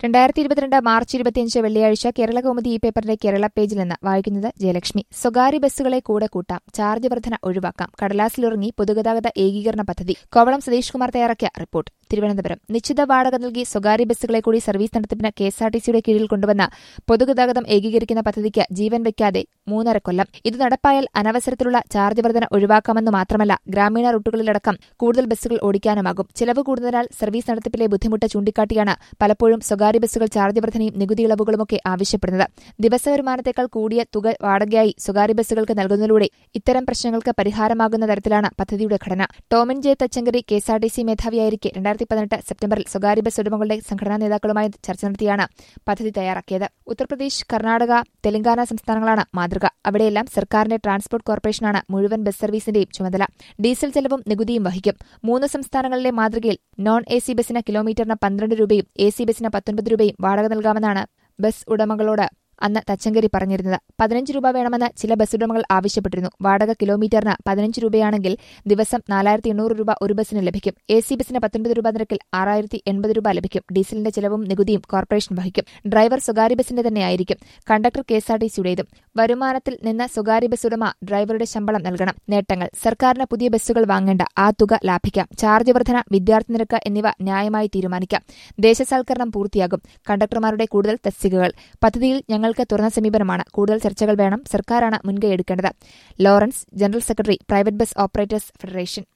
രണ്ടായിരത്തി ഇരുപത്തിരണ്ട് മാർച്ച് ഇരുപത്തിയഞ്ച് വെള്ളിയാഴ്ച കേരള കൗമുദി ഈ പേപ്പറിന്റെ കേരള പേജിൽ നിന്ന് വായിക്കുന്നത് ജയലക്ഷ്മി സ്വകാര്യ ബസ്സുകളെ കൂടെ കൂട്ടാം ചാർജ് വർധന ഒഴിവാക്കാം കടലാസിലിറങ്ങി പൊതുഗതാഗത ഏകീകരണ പദ്ധതി കോവളം സതീഷ് കുമാർ തയ്യാറാക്കിയ റിപ്പോർട്ട് തിരുവനന്തപുരം നിശ്ചിത വാടക നൽകി സ്വകാര്യ ബസ്സുകളെ കൂടി സർവീസ് നടത്തിപ്പിന് കെഎസ്ആർടിസിയുടെ കീഴിൽ കൊണ്ടുവന്ന പൊതുഗതാഗതം ഏകീകരിക്കുന്ന പദ്ധതിക്ക് ജീവൻ വയ്ക്കാതെ മൂന്നര കൊല്ലം ഇത് നടപ്പായാൽ അനവസരത്തിലുള്ള ചാർജ് വർധന ഒഴിവാക്കാമെന്ന് മാത്രമല്ല ഗ്രാമീണ റൂട്ടുകളിലടക്കം കൂടുതൽ ബസ്സുകൾ ഓടിക്കാനുമാകും ചിലവ് കൂടുതലാൽ സർവീസ് നടത്തിപ്പിലെ ബുദ്ധിമുട്ട് ചൂണ്ടിക്കാട്ടിയാണ് പലപ്പോഴും സ്വകാര്യ ബസ്സുകൾ ചാർജ് വർധനയും നികുതി ഇളവുകളുമൊക്കെ ആവശ്യപ്പെടുന്നത് ദിവസവരുമാനത്തേക്കാൾ കൂടിയ തുക വാടകയായി സ്വകാര്യ ബസ്സുകൾക്ക് നൽകുന്നതിലൂടെ ഇത്തരം പ്രശ്നങ്ങൾക്ക് പരിഹാരമാകുന്ന തരത്തിലാണ് പദ്ധതിയുടെ ഘടന ടോമിൻ ജെ തച്ചങ്കരി കെഎസ്ആർടിസി മേധാവിയായിരിക്കെ രണ്ടായിരത്തി പതിനെട്ട് സെപ്റ്റംബറിൽ സ്വകാര്യ ബസ് ഉടമകളുടെ സംഘടനാ നേതാക്കളുമായി ചർച്ച നടത്തിയാണ് പദ്ധതി തയ്യാറാക്കിയത് ഉത്തർപ്രദേശ് കർണാടക തെലങ്കാന സംസ്ഥാനങ്ങളാണ് മാതൃക അവിടെയെല്ലാം സർക്കാരിന്റെ ട്രാൻസ്പോർട്ട് കോർപ്പറേഷനാണ് മുഴുവൻ ബസ് സർവീസിന്റെയും ചുമതല ഡീസൽ ചെലവും നികുതിയും വഹിക്കും മൂന്ന് സംസ്ഥാനങ്ങളിലെ മാതൃകയിൽ നോൺ എ സി ബസിന് കിലോമീറ്ററിന് പന്ത്രണ്ട് രൂപയും എ സി ബസിന് പത്തൊൻപത് രൂപയും വാടക നൽകാമെന്നാണ് ബസ് ഉടമകളോട് അന്ന് തച്ചങ്കരി പറഞ്ഞിരുന്നത് പതിനഞ്ച് രൂപ വേണമെന്ന് ചില ബസ് ഉടമകൾ ആവശ്യപ്പെട്ടിരുന്നു വാടക കിലോമീറ്ററിന് പതിനഞ്ച് രൂപയാണെങ്കിൽ ദിവസം നാലായിരത്തി എണ്ണൂറ് രൂപ ഒരു ബസ്സിന് ലഭിക്കും എ സി ബസിന് പത്തൊൻപത് രൂപ നിരക്കിൽ ആറായിരത്തി എൺപത് രൂപ ലഭിക്കും ഡീസലിന്റെ ചെലവും നികുതിയും കോർപ്പറേഷൻ വഹിക്കും ഡ്രൈവർ സ്വകാര്യ ബസിന്റെ തന്നെയായിരിക്കും കണ്ടക്ടർ കെഎസ്ആർടിസിയുടേതും വരുമാനത്തിൽ നിന്ന് സ്വകാര്യ ബസ് ഉടമ ഡ്രൈവറുടെ ശമ്പളം നൽകണം നേട്ടങ്ങൾ സർക്കാരിന് പുതിയ ബസ്സുകൾ വാങ്ങേണ്ട ആ തുക ലാഭിക്കാം ചാർജ് വർധന വിദ്യാർത്ഥി നിരക്ക് എന്നിവ ന്യായമായി തീരുമാനിക്കാം ദേശസാൽക്കരണം പൂർത്തിയാകും കണ്ടക്ടർമാരുടെ കൂടുതൽ തസ്തികകൾ പദ്ധതിയിൽ ഞങ്ങൾക്ക് തുറന്ന സമീപനമാണ് കൂടുതൽ ചർച്ചകൾ വേണം സർക്കാരാണ് മുൻകൈ എടുക്കേണ്ടത് Lawrence general secretary private bus operators federation